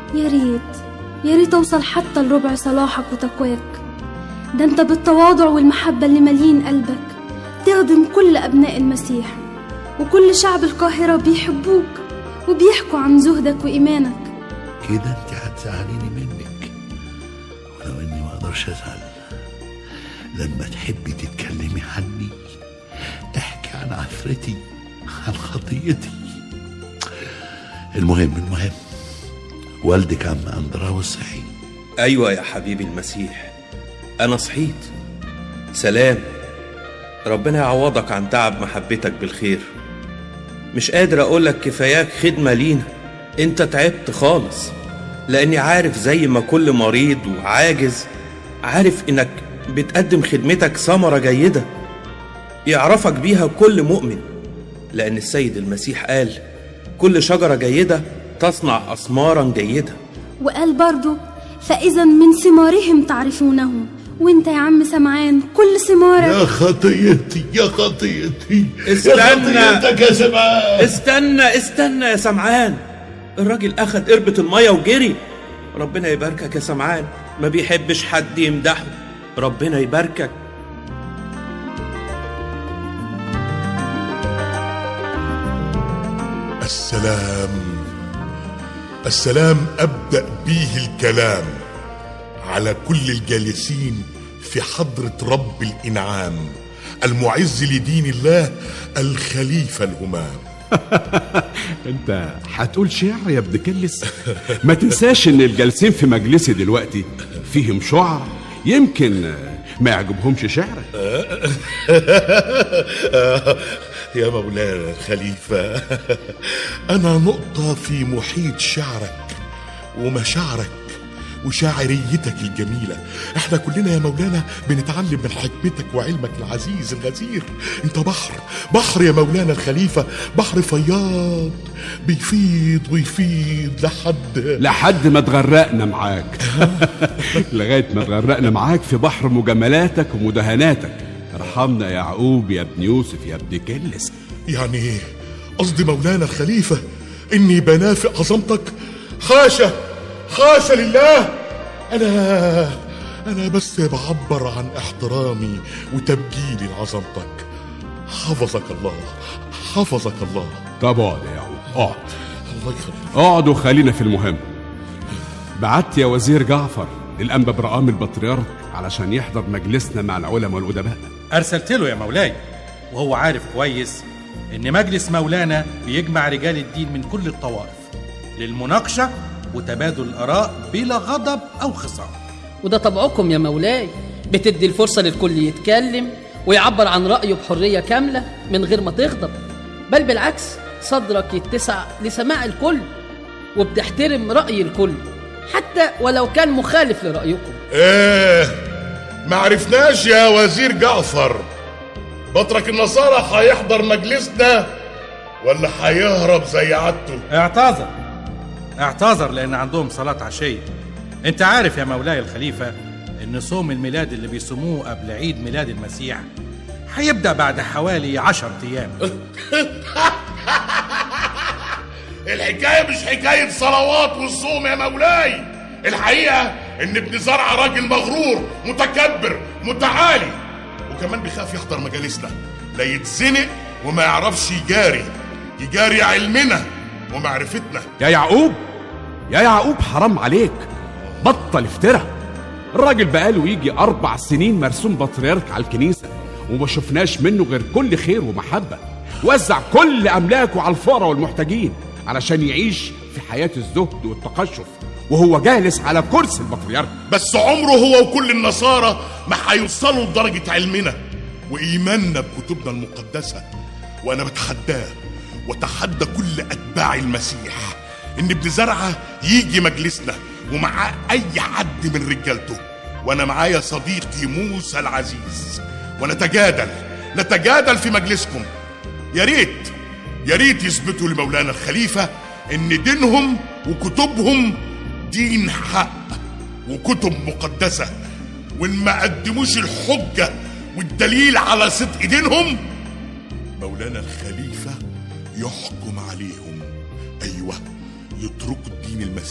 يا ريت يا ريت أوصل حتى لربع صلاحك وتقواك ده أنت بالتواضع والمحبة اللي مالين قلبك تخدم كل أبناء المسيح وكل شعب القاهرة بيحبوك وبيحكوا عن زهدك وإيمانك كده انت هتزعليني منك ولو اني ما اقدرش ازعل لما تحبي تتكلمي عني احكي عن عفرتي عن خطيتي المهم المهم والدك عم اندراوس صحي أيوة يا حبيبي المسيح أنا صحيت سلام ربنا يعوضك عن تعب محبتك بالخير مش قادر أقولك كفاياك خدمة لينا أنت تعبت خالص لأني عارف زي ما كل مريض وعاجز عارف إنك بتقدم خدمتك ثمرة جيدة يعرفك بيها كل مؤمن لأن السيد المسيح قال كل شجرة جيدة تصنع أثمارا جيدة وقال برضو فإذا من ثمارهم تعرفونهم وانت يا عم سمعان كل ثمارك يا خطيتي يا خطيتي استنى. يا خطيتك يا سماء استنى استنى يا سمعان الراجل أخد قربة المية وجري ربنا يباركك يا سمعان ما بيحبش حد يمدحه ربنا يباركك السلام السلام ابدا به الكلام على كل الجالسين في حضره رب الانعام المعز لدين الله الخليفه الهمام انت هتقول شعر يا ابن كلس ما تنساش ان الجالسين في مجلسي دلوقتي فيهم شعر يمكن ما يعجبهمش شعرك يا مولانا الخليفه انا نقطه في محيط شعرك ومشاعرك وشاعريتك الجميلة احنا كلنا يا مولانا بنتعلم من حكمتك وعلمك العزيز الغزير انت بحر بحر يا مولانا الخليفة بحر فياض بيفيض ويفيض لحد لحد ما تغرقنا معاك لغايه ما تغرقنا معاك في بحر مجاملاتك ومداهناتك ارحمنا يا يعقوب يا ابن يوسف يا ابن كلس يعني قصدي مولانا الخليفة إني بنافق عظمتك حاشا حاشا لله أنا أنا بس بعبر عن احترامي وتبجيلي لعظمتك حفظك الله حفظك الله طب اقعد يا يعقوب اقعد الله يخليك اقعد وخلينا في المهم بعت يا وزير جعفر للأنبا برقام البطريرك علشان يحضر مجلسنا مع العلماء والأدباء أرسلت له يا مولاي وهو عارف كويس إن مجلس مولانا بيجمع رجال الدين من كل الطوائف للمناقشة وتبادل الآراء بلا غضب أو خصام وده طبعكم يا مولاي بتدي الفرصة للكل يتكلم ويعبر عن رأيه بحرية كاملة من غير ما تغضب بل بالعكس صدرك يتسع لسماع الكل وبتحترم رأي الكل حتى ولو كان مخالف لرأيكم ايه ما عرفناش يا وزير جعفر بطرك النصارى هيحضر مجلسنا ولا هيهرب زي عادته اعتذر اعتذر لأن عندهم صلاة عشية أنت عارف يا مولاي الخليفة إن صوم الميلاد اللي بيصوموه قبل عيد ميلاد المسيح هيبدأ بعد حوالي عشر أيام الحكاية مش حكاية صلوات والصوم يا مولاي الحقيقة ان ابن زرع راجل مغرور متكبر متعالي وكمان بيخاف يحضر مجالسنا لا يتزنق وما يعرفش يجاري يجاري علمنا ومعرفتنا يا يعقوب يا يعقوب حرام عليك بطل افترى الراجل بقاله يجي أربع سنين مرسوم بطريرك على الكنيسة وما شفناش منه غير كل خير ومحبة وزع كل أملاكه على الفقراء والمحتاجين علشان يعيش في حياة الزهد والتقشف وهو جالس على كرسي البطريرك بس عمره هو وكل النصارى ما هيوصلوا لدرجة علمنا وإيماننا بكتبنا المقدسة وأنا بتحداه وتحدى كل أتباع المسيح إن ابن زرعة يجي مجلسنا ومعاه أي حد من رجالته وأنا معايا صديقي موسى العزيز ونتجادل نتجادل في مجلسكم يا ريت يا ريت يثبتوا لمولانا الخليفة إن دينهم وكتبهم دين حق وكتب مقدسة وإن ما قدموش الحجة والدليل على صدق دينهم مولانا الخليفة يحكم عليهم أيوة يتركوا الدين المسيحي